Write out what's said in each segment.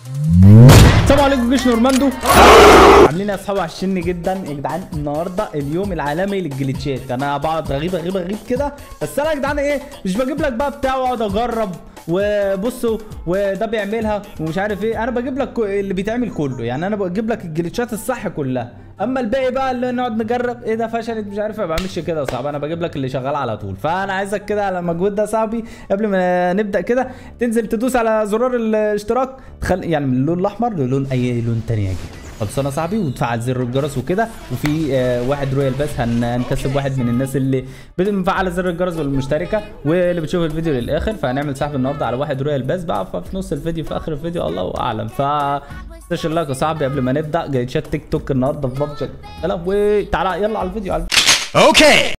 السلام عليكم جيش نورماندو عاملين يا اصحاب وحشني جدا يا جدعان النهارده اليوم العالمي للجليتشات انا بقعد غريب غريب غريب كده بس انا يا جدعان ايه مش بجيب لك بقى بتاع واقعد اجرب وبصوا وده بيعملها ومش عارف ايه انا بجيب لك كو- اللي بيتعمل كله يعني انا بجيب لك الجليتشات الصح كلها اما الباقي بقى اللي نقعد نجرب ايه ده فشلت مش عارف إيه، ما بعملش كده يا صاحبي انا بجيب لك اللي شغال على طول فانا عايزك كده على المجهود ده يا صاحبي قبل ما نبدا كده تنزل تدوس على زرار الاشتراك تخلي يعني من اللون الاحمر للون اي لون تاني يجي خلصانه يا صاحبي وتفعل زر الجرس وكده وفي آه واحد رويال بس هن- هنكسب واحد من الناس اللي بت- مفعله زر الجرس والمشتركه واللي بتشوف الفيديو للاخر فهنعمل سحب النهارده على واحد رويال بس بقى في نص الفيديو في اخر الفيديو الله اعلم ف تنساش اللايك يا صاحبي قبل ما نبدا جايتشات تيك توك النهارده في بابجي يلا وتعالى يلا على الفيديو على الفيديو. Okay.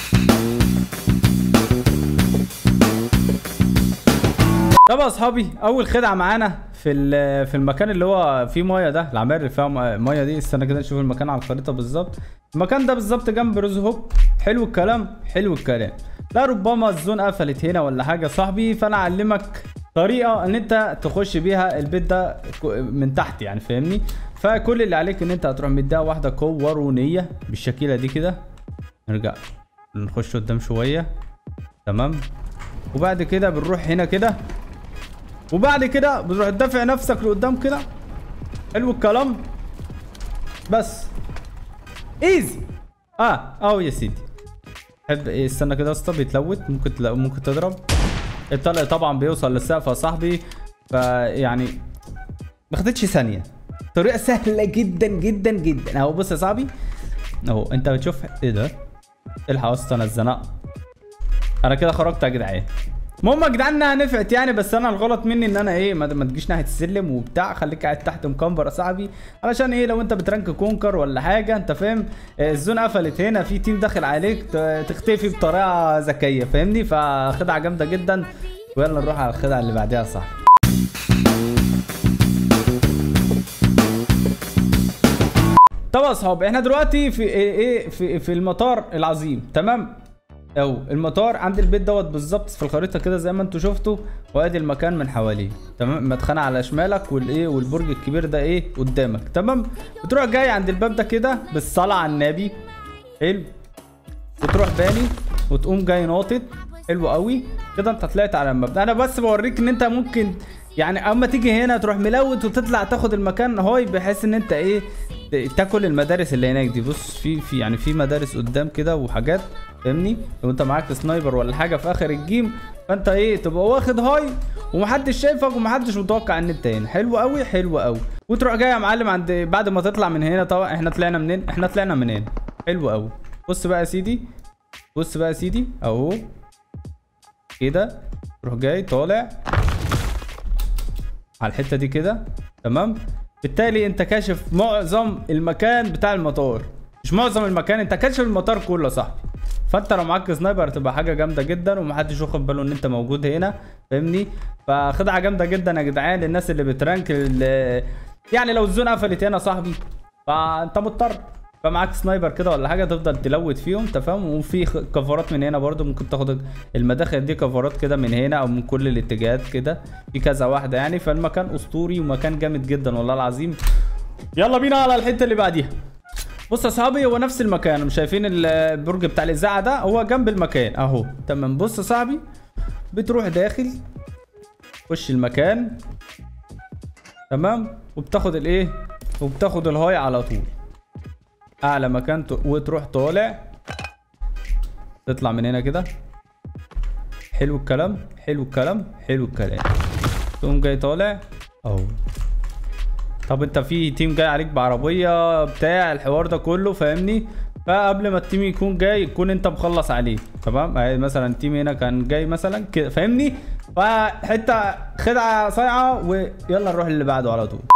طب يا اصحابي اول خدعه معانا في ال- في المكان اللي هو فيه ميه ده العماير اللي فيها م- ميه دي استنى كده نشوف المكان على الخريطه بالظبط المكان ده بالظبط جنب روز هوب حلو الكلام حلو الكلام لا ربما الزون قفلت هنا ولا حاجه يا صاحبي فانا اعلمك طريقه ان انت تخش بيها البيت ده كو- من تحت يعني فاهمني فكل اللي عليك ان انت هتروح مديها واحده كورونيه بالشكيله دي كده نرجع نخش قدام شويه تمام وبعد كده بنروح هنا كده وبعد كده بتروح تدافع نفسك لقدام كده حلو الكلام بس ايزي اه اهو يا سيدي حب ايه استنى كده يا اسطى بيتلوت ممكن تلا... ممكن تضرب الطلق طبعا بيوصل للسقف يا صاحبي فيعني ما خدتش ثانيه طريقه سهله جدا جدا جدا اهو بص يا صاحبي اهو انت بتشوف ايه ده الحق يا اسطى انا اتزنقت انا كده خرجت يا جدعان المهم يا جدعان انها نفعت يعني بس انا الغلط مني ان انا ايه ما ما تجيش ناحيه السلم وبتاع خليك قاعد تحت مكمبر يا صاحبي علشان ايه لو انت بترانك كونكر ولا حاجه انت فاهم آه، الزون قفلت هنا في تيم داخل عليك ت- تختفي بطريقه ذكيه فاهمني فخدعه جامده جدا ويلا نروح على الخدعه اللي بعديها يا صاحبي طب يا اصحاب احنا دلوقتي في ايه إيه؟ في في المطار العظيم تمام او المطار عند البيت دوت بالظبط في الخريطه كده زي ما انتوا شفتوا وادي المكان من حواليه تمام مدخنه على شمالك والايه والبرج الكبير ده ايه قدامك تمام بتروح جاي عند الباب ده كده بالصلاه على النبي حلو وتروح باني وتقوم جاي ناطط حلو قوي كده انت طلعت على المبنى انا بس بوريك ان انت ممكن يعني اما تيجي هنا تروح ملوت وتطلع تاخد المكان هاي بحيث ان انت ايه ت- تاكل المدارس اللي هناك دي بص في في يعني في مدارس قدام كده وحاجات فاهمني لو انت معاك سنايبر ولا حاجه في اخر الجيم فانت ايه تبقى واخد هاي ومحدش شايفك ومحدش متوقع ان انت هنا حلو قوي حلو قوي وتروح جاي يا معلم عند بعد ما تطلع من هنا طبعا احنا طلعنا منين احنا طلعنا من هنا حلو قوي بص بقى يا سيدي بص بقى يا سيدي اهو كده تروح جاي طالع على الحته دي كده تمام بالتالي انت كاشف معظم المكان بتاع المطار مش معظم المكان انت كاشف المطار كله يا صاحبي فانت لو معاك سنايبر تبقى حاجه جامده جدا ومحدش واخد باله ان انت موجود هنا فاهمني فخدعه جامده جدا يا جدعان للناس اللي بترانك ال- يعني لو الزون قفلت هنا يا صاحبي فانت مضطر فمعاك سنايبر كده ولا حاجه تفضل تلوت فيهم انت فاهم وفي خ- كفرات من هنا برضو ممكن تاخد المداخل دي كفرات كده من هنا او من كل الاتجاهات كده في كذا واحده يعني فالمكان اسطوري ومكان جامد جدا والله العظيم يلا بينا على الحته اللي بعديها بص يا صاحبي هو نفس المكان مش شايفين ال- البرج بتاع الاذاعه ده هو جنب المكان اهو تمام بص يا صاحبي بتروح داخل خش المكان تمام وبتاخد الايه وبتاخد الهاي على طول اعلى مكان ت- وتروح طالع تطلع من هنا كده حلو الكلام حلو الكلام حلو الكلام تقوم جاي طالع اهو طب انت في تيم جاي عليك بعربيه بتاع الحوار ده كله فاهمني فقبل ما التيم يكون جاي يكون انت مخلص عليه تمام يعني مثلا التيم هنا كان جاي مثلا كده فاهمني فحته خدعه صايعه ويلا نروح اللي بعده على طول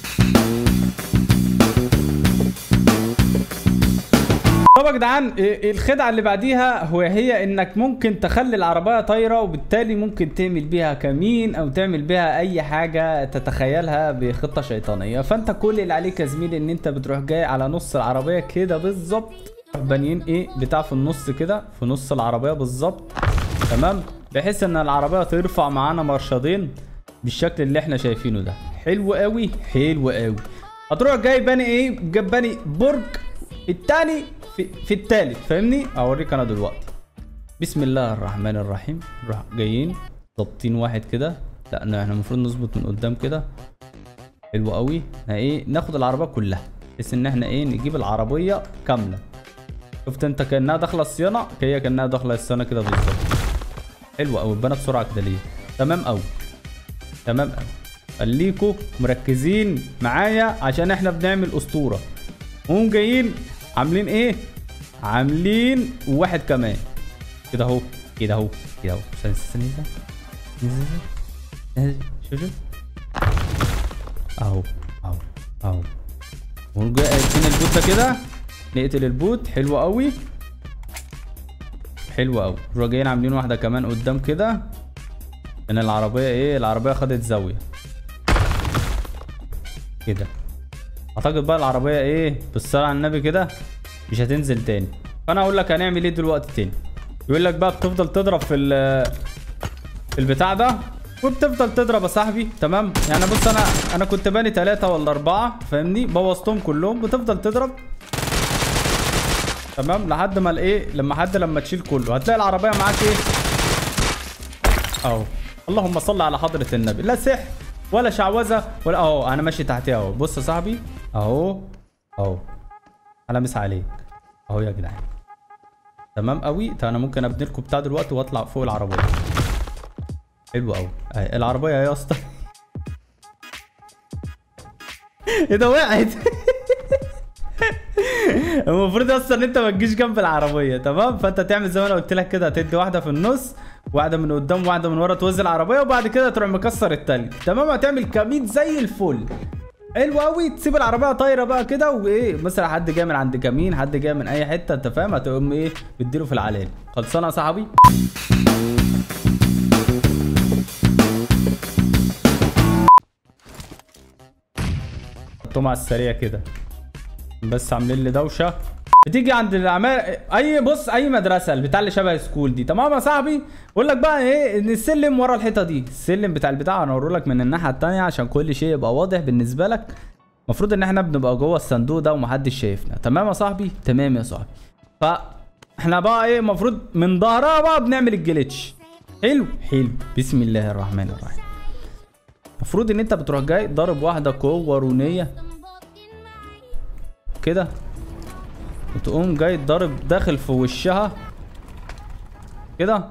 طب يا جدعان إيه- الخدعه اللي بعديها هو هي انك ممكن تخلي العربيه طايره وبالتالي ممكن تعمل بيها كمين او تعمل بيها اي حاجه تتخيلها بخطه شيطانيه فانت كل اللي عليك يا زميلي ان انت بتروح جاي على نص العربيه كده بالظبط بانيين ايه بتاع في النص كده في نص العربيه بالظبط تمام بحيث ان العربيه ترفع معانا مرشدين بالشكل اللي احنا شايفينه ده حلو قوي حلو قوي هتروح جاي باني ايه جاب باني برج التاني في, في التالت فاهمني اوريك انا دلوقتي بسم الله الرحمن الرحيم نروح جايين ظابطين واحد كده لا لا، احنا المفروض نظبط من قدام كده حلو قوي احنا ايه ناخد العربيه كلها بحيث ان احنا ايه نجيب العربيه كامله شفت انت كانها داخله الصيانه هي كانها داخله الصيانه كده بالظبط حلو قوي اتبنى بسرعه كده ليه تمام قوي تمام قوي خليكوا مركزين معايا عشان احنا بنعمل اسطوره هم جايين عاملين ايه عاملين واحد كمان كده اهو كده اهو كده اهو استنى استنى استنى. نزل. شوف شوف اهو اهو اهو ونجي قايلين البوت ده كده نقتل البوت حلو قوي حلو قوي نروح جايين عاملين واحده كمان قدام كده ان العربيه ايه العربيه خدت زاويه كده اعتقد بقى العربيه ايه بالصلاه على النبي كده مش هتنزل تاني فانا اقول لك هنعمل ايه دلوقتي تاني يقول لك بقى بتفضل تضرب في ال- في البتاع ده وبتفضل تضرب يا صاحبي تمام يعني بص انا انا كنت باني ثلاثة ولا أربعة فاهمني بوظتهم كلهم بتفضل تضرب تمام لحد ما الايه لما حد لما تشيل كله هتلاقي العربية معاك ايه اهو اللهم صل على حضرة النبي لا سحر ولا شعوذة ولا اهو انا ماشي تحتها اهو بص يا صاحبي اهو اهو انا مس عليك اهو يا جدعان تمام قوي طب انا ممكن ابني لكم بتاع دلوقتي واطلع فوق العربيه حلو قوي أهي العربيه يا اسطى ايه ده وقعت المفروض اصلا ان انت ما تجيش جنب العربيه تمام فانت تعمل زي ما انا قلت لك كده هتدي واحده في النص واحده من قدام واحده من ورا توزن العربيه وبعد كده تروح مكسر التلج تمام هتعمل كمين زي الفل حلو قوي تسيب العربيه طايره بقى كده وايه مثلا حد جاي من عند كمين حد جاي من اي حته انت فاهم هتقوم ايه بتديله في العلالي خلصانه يا صاحبي حطهم على السريع كده بس عاملين لي دوشه بتيجي عند الاعمال اي بص اي مدرسه البتاع اللي شبه سكول دي تمام يا صاحبي بقول لك بقى ايه ان السلم ورا الحيطه دي السلم بتاع البتاع انا لك من الناحيه التانية عشان كل شيء يبقى واضح بالنسبه لك المفروض ان احنا بنبقى جوه الصندوق ده ومحدش شايفنا تمام يا صاحبي تمام يا صاحبي فاحنا بقى ايه المفروض من ظهرها بقى بنعمل الجليتش حلو حلو بسم الله الرحمن الرحيم المفروض ان انت بتروح جاي ضارب واحده كورونيه كده وتقوم جاي ضارب داخل في وشها كده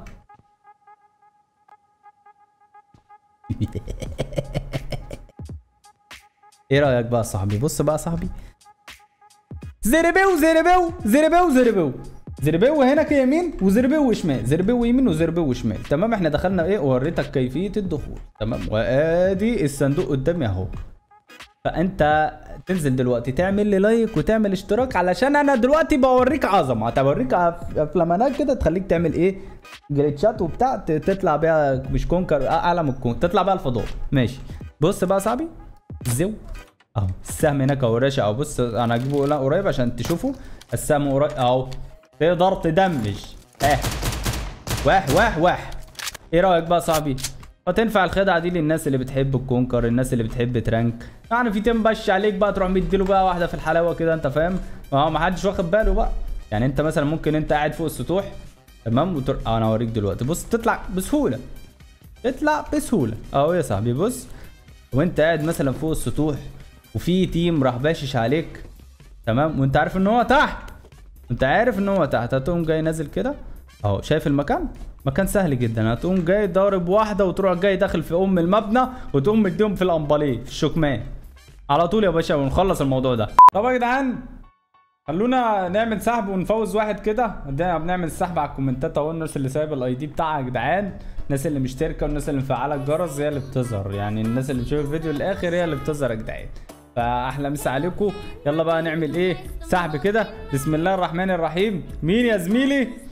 ايه رايك بقى يا صاحبي بص بقى يا صاحبي زربيو زربيو زربيو زربيو زربيو هنا كده يمين وزربيو شمال زربيو يمين وزربيو شمال تمام احنا دخلنا ايه ووريتك كيفيه الدخول تمام وادي الصندوق قدامي اهو فانت تنزل دلوقتي تعمل لي لايك وتعمل اشتراك علشان انا دلوقتي بوريك عظمه هتوريك أف- افلامانات كده تخليك تعمل ايه جليتشات وبتاع ت- تطلع بيها مش كونكر اعلى من الكون تطلع بيها الفضاء ماشي بص بقى يا صاحبي زو اهو السهم هناك اهو راشق اهو بص انا هجيبه لا قريب عشان تشوفوا السهم قريب اهو تقدر تدمج اه واح واح واح ايه رايك بقى يا صاحبي فتنفع الخدعه دي للناس اللي بتحب الكونكر الناس اللي بتحب ترانك يعني في تيم بش عليك بقى تروح مديله بقى واحده في الحلاوه كده انت فاهم اه ما حدش واخد باله بقى يعني انت مثلا ممكن انت قاعد فوق السطوح تمام وتر... اه انا اوريك دلوقتي بص تطلع بسهوله تطلع بسهوله اهو يا صاحبي بص وانت قاعد مثلا فوق السطوح وفي تيم راح باشش عليك تمام وانت عارف ان هو تحت انت عارف ان هو تحت هتقوم جاي نازل كده اهو شايف المكان مكان سهل جدا هتقوم جاي ضارب واحده وتروح جاي داخل في ام المبنى وتقوم مديهم في الامباليه في الشكمان على طول يا باشا ونخلص الموضوع ده طب يا جدعان خلونا نعمل سحب ونفوز واحد كده ده بنعمل سحب على الكومنتات اهو الناس اللي سايبه الاي دي بتاعها يا جدعان الناس اللي مشتركه والناس اللي مفعله الجرس هي اللي بتظهر يعني الناس اللي بتشوف الفيديو للاخر هي اللي بتظهر يا جدعان فاحلى مسا عليكم يلا بقى نعمل ايه سحب كده بسم الله الرحمن الرحيم مين يا زميلي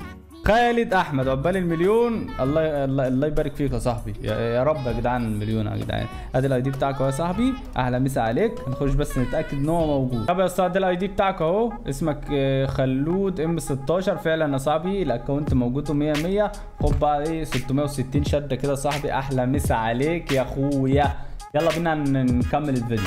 خالد احمد عقبال المليون الله الله, الله يبارك فيك يا صاحبي يا, يا رب يا جدعان المليون يا جدعان ادي الاي دي بتاعك اهو يا صاحبي احلى مسا عليك نخش بس نتاكد ان هو موجود طب يا استاذ ادي الاي دي بتاعك اهو اسمك آه، خلود ام 16 فعلا يا صاحبي الاكونت موجود 100 100 خد بقى ايه 660 شده كده يا صاحبي احلى مسا عليك يا اخويا يلا بينا ن- نكمل الفيديو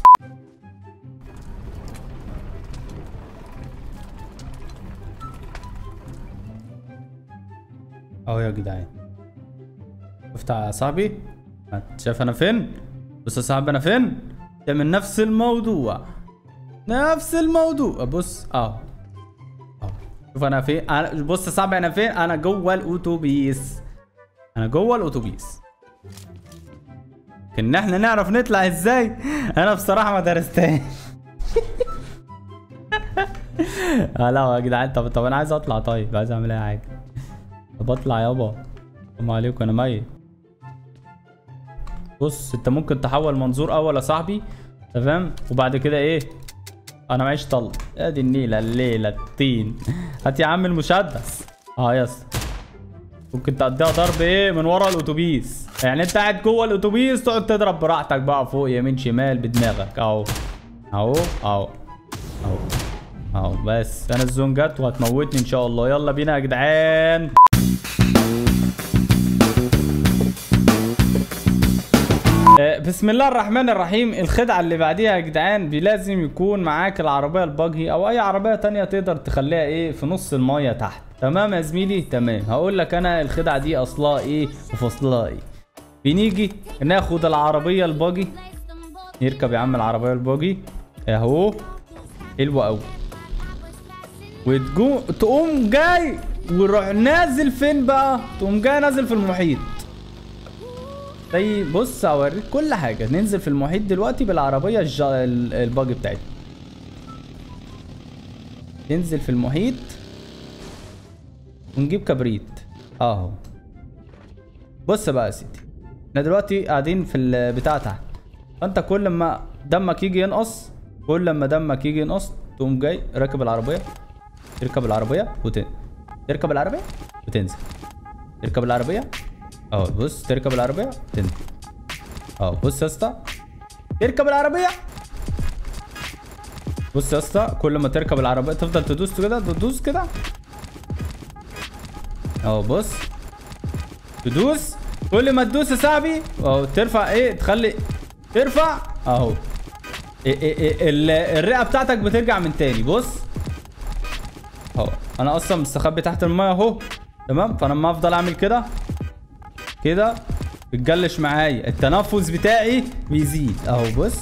اهو يا جدعان شفت يا صاحبي شايف انا فين بص يا صاحبي انا فين ده من نفس الموضوع نفس الموضوع بص اهو اهو شوف انا فين انا بص يا صاحبي انا فين انا جوه الاتوبيس انا جوه الاتوبيس ان احنا نعرف نطلع ازاي انا بصراحه ما درستهاش آه لا يا جدعان طب طب انا عايز اطلع طيب عايز اعمل اي حاجه طب اطلع يابا السلام عليكم انا ميت بص انت ممكن تحول منظور اول يا صاحبي تمام وبعد كده ايه انا معيش طل ادي النيله الليله الطين هات يا عم المسدس اه يا اسطى ممكن تقضيها ضرب ايه من ورا الاتوبيس يعني انت قاعد جوه الاتوبيس تقعد تضرب براحتك بقى فوق يمين شمال بدماغك اهو اهو اهو اهو اهو بس انا الزون جت وهتموتني ان شاء الله يلا بينا يا جدعان آه، بسم الله الرحمن الرحيم الخدعة اللي بعديها يا جدعان بي- لازم يكون معاك العربية الباجي او اي عربية تانية تقدر تخليها ايه في نص المية تحت تمام يا زميلي تمام هقول لك انا الخدعة دي اصلها ايه وفصلها ايه بنيجي ناخد العربية الباجي نركب يا عم العربية الباجي اهو حلوة قوي وتقوم تقوم جاي وروح نازل فين بقى تقوم جاي نازل في المحيط زي بص اوريك كل حاجه ننزل في المحيط دلوقتي بالعربيه الج... ال- الباجي بتاعتنا ننزل في المحيط ونجيب كبريت اهو بص بقى يا سيدي احنا دلوقتي قاعدين في البتاع تحت فانت كل ما دمك يجي ينقص كل ما دمك يجي ينقص تقوم جاي راكب العربيه تركب العربيه وت... تركب العربيه وتنزل تركب العربيه اهو بص تركب العربيه تنزل اهو بص يا اسطى تركب العربيه بص يا اسطى كل ما تركب العربيه تفضل تدوس كده تدوس كده اهو بص تدوس كل ما تدوس يا صاحبي اهو ترفع ايه تخلي ترفع اهو إيه إيه إيه ال- الرئه بتاعتك بترجع من تاني بص اهو انا اصلا مستخبي تحت المايه اهو تمام فانا لما افضل اعمل كده كده بتجلش معايا التنفس بتاعي بيزيد اهو بص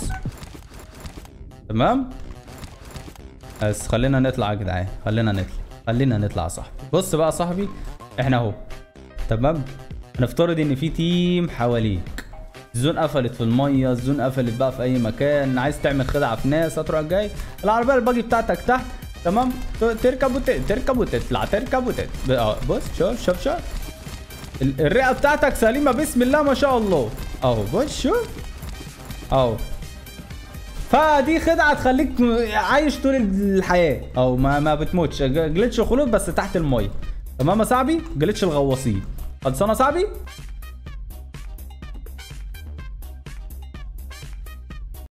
تمام بس خلينا نطلع يا جدعان خلينا نطلع خلينا نطلع يا صاحبي بص بقى يا صاحبي احنا اهو تمام نفترض ان في تيم حواليك الزون قفلت في الميه الزون قفلت بقى في اي مكان عايز تعمل خدعه في ناس هتروح جاي العربيه الباجي بتاعتك تحت تمام ت- تركب وت... تركب وتطلع تركب وتطلع اه بص شوف شوف شوف ال- الرئه بتاعتك سليمه بسم الله ما شاء الله اهو بص شوف اهو فدي خدعه تخليك م- عايش طول الحياه او ما ما بتموتش ج- جلitch الخلود بس تحت الميه تمام يا صاحبي جلitch الغواصين خلصانه يا صاحبي